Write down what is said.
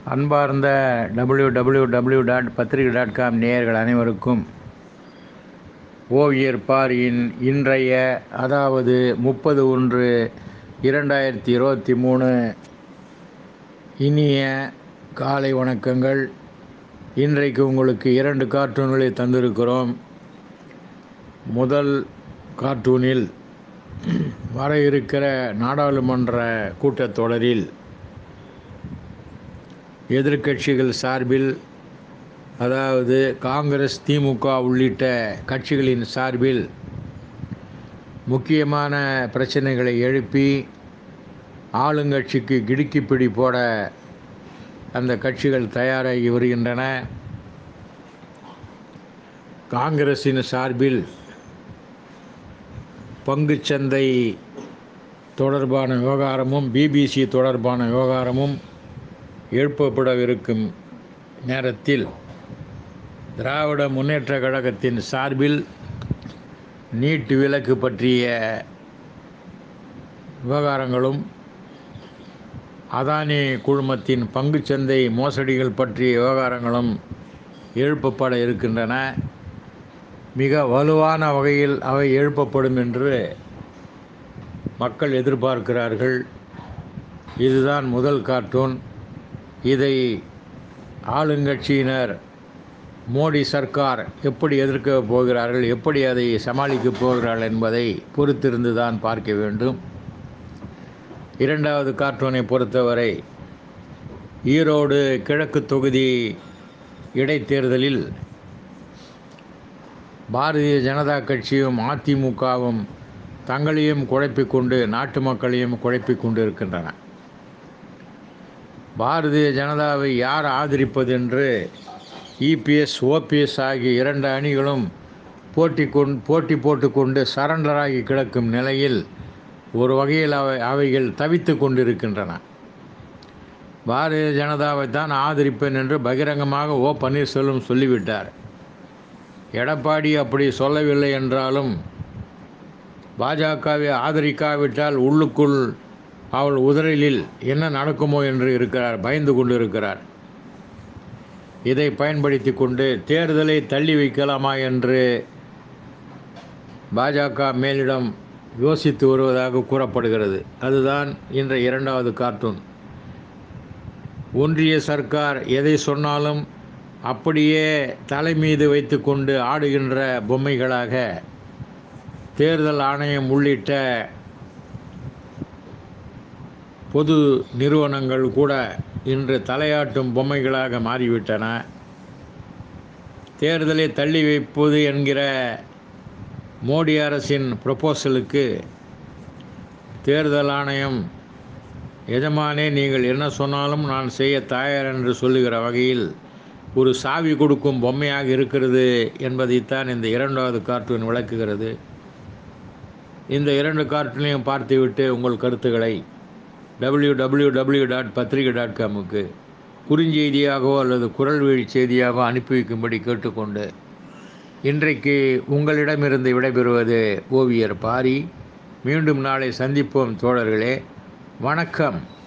அன்பார்ந்த W W W dot Pathrikai dot com நேயர்கள் அனைவருக்கும் ஓவியர் பாரியின் இன்றைய அதாவது முப்பது ஒன்று இரண்டாயிரத்தி இருபத்தி மூணு இனிய காலை வணக்கங்கள் இன்றைக்கு உங்களுக்கு இரண்டு கார்ட்டூன்களை தந்திருக்கிறோம் முதல் கார்ட்டூனில் வர இருக்கிற நாடாளுமன்ற கூட்டத்தொடரில் எதிர்க்கட்சிகள் சார்பில் அதாவது காங்கிரஸ் திமுக உள்ளிட்ட கட்சிகளின் சார்பில் முக்கியமான பிரச்சனைகளை எழுப்பி ஆளுங்கட்சிக்கு கிடுக்கிப்பிடி போட அந்த கட்சிகள் தயாராகி வருகின்றன காங்கிரஸின் சார்பில் பங்குச்சந்தை தொடர்பான விவகாரமும் பிபிசி தொடர்பான விவகாரமும் எழுப்பப்படவிருக்கும் நேரத்தில் திராவிட முன்னேற்ற கழகத்தின் சார்பில் நீட் விலக்கு பற்றிய விவகாரங்களும் அதானி குழுமத்தின் பங்குச்சந்தை மோசடிகள் பற்றிய விவகாரங்களும் எழுப்பப்பட இருக்கின்றன மிக வலுவான வகையில் அவை எழுப்பப்படும் என்று மக்கள் எதிர்பார்க்கிறார்கள் இதுதான் முதல் கார்ட்டூன் இதை ஆளுங்கட்சியினர் மோடி சர்க்கார் எப்படி எதிர்க்க போகிறார்கள் எப்படி அதை சமாளிக்கப் போகிறார்கள் என்பதை பொறுத்திருந்து தான் பார்க்க வேண்டும் இரண்டாவது கார்ட்டூனை பொறுத்தவரை ஈரோடு கிழக்கு தொகுதி இடைத்தேர்தலில் பாரதிய ஜனதா கட்சியும் அதிமுகவும் தங்களையும் குழப்பிக் கொண்டு நாட்டு மக்களையும் குழப்பிக் கொண்டு இருக்கின்றன பாரதிய ஜனதாவை யார் ஆதரிப்பது என்று இபிஎஸ் ஓபிஎஸ் ஆகிய இரண்டு அணிகளும் போட்டி கொண் போட்டி போட்டுக்கொண்டு சரண்டராகி கிடக்கும் நிலையில் ஒரு வகையில் அவை அவைகள் தவித்து கொண்டிருக்கின்றன பாரதிய ஜனதாவை தான் ஆதரிப்பேன் என்று பகிரங்கமாக ஓ பன்னீர்செல்வம் சொல்லிவிட்டார் எடப்பாடி அப்படி சொல்லவில்லை என்றாலும் பாஜகவை ஆதரிக்காவிட்டால் உள்ளுக்குள் அவள் உதறலில் என்ன நடக்குமோ என்று இருக்கிறார் பயந்து கொண்டு இருக்கிறார் இதை பயன்படுத்தி கொண்டு தேர்தலை தள்ளி வைக்கலாமா என்று பாஜக மேலிடம் யோசித்து வருவதாக கூறப்படுகிறது அதுதான் இன்றைய இரண்டாவது கார்ட்டூன் ஒன்றிய சர்க்கார் எதை சொன்னாலும் அப்படியே தலை மீது வைத்துக்கொண்டு ஆடுகின்ற பொம்மைகளாக தேர்தல் ஆணையம் உள்ளிட்ட பொது நிறுவனங்கள் கூட இன்று தலையாட்டும் பொம்மைகளாக மாறிவிட்டன தேர்தலை தள்ளி வைப்பது என்கிற மோடி அரசின் ப்ரொப்போசலுக்கு தேர்தல் ஆணையம் எஜமானே நீங்கள் என்ன சொன்னாலும் நான் செய்ய தயார் என்று சொல்லுகிற வகையில் ஒரு சாவி கொடுக்கும் பொம்மையாக இருக்கிறது என்பதைத்தான் இந்த இரண்டாவது கார்ட்டூன் விளக்குகிறது இந்த இரண்டு கார்ட்டூனையும் பார்த்துவிட்டு உங்கள் கருத்துக்களை W W W dot Pathrikai dot காமுக்கு குறுஞ்செய்தியாகவோ அல்லது குரல் வழி செய்தியாகவோ அனுப்பி வைக்கும்படி கேட்டுக்கொண்டு இன்றைக்கு உங்களிடமிருந்து விடைபெறுவது ஓவியர் பாரி மீண்டும் நாளை சந்திப்போம் தோழர்களே வணக்கம்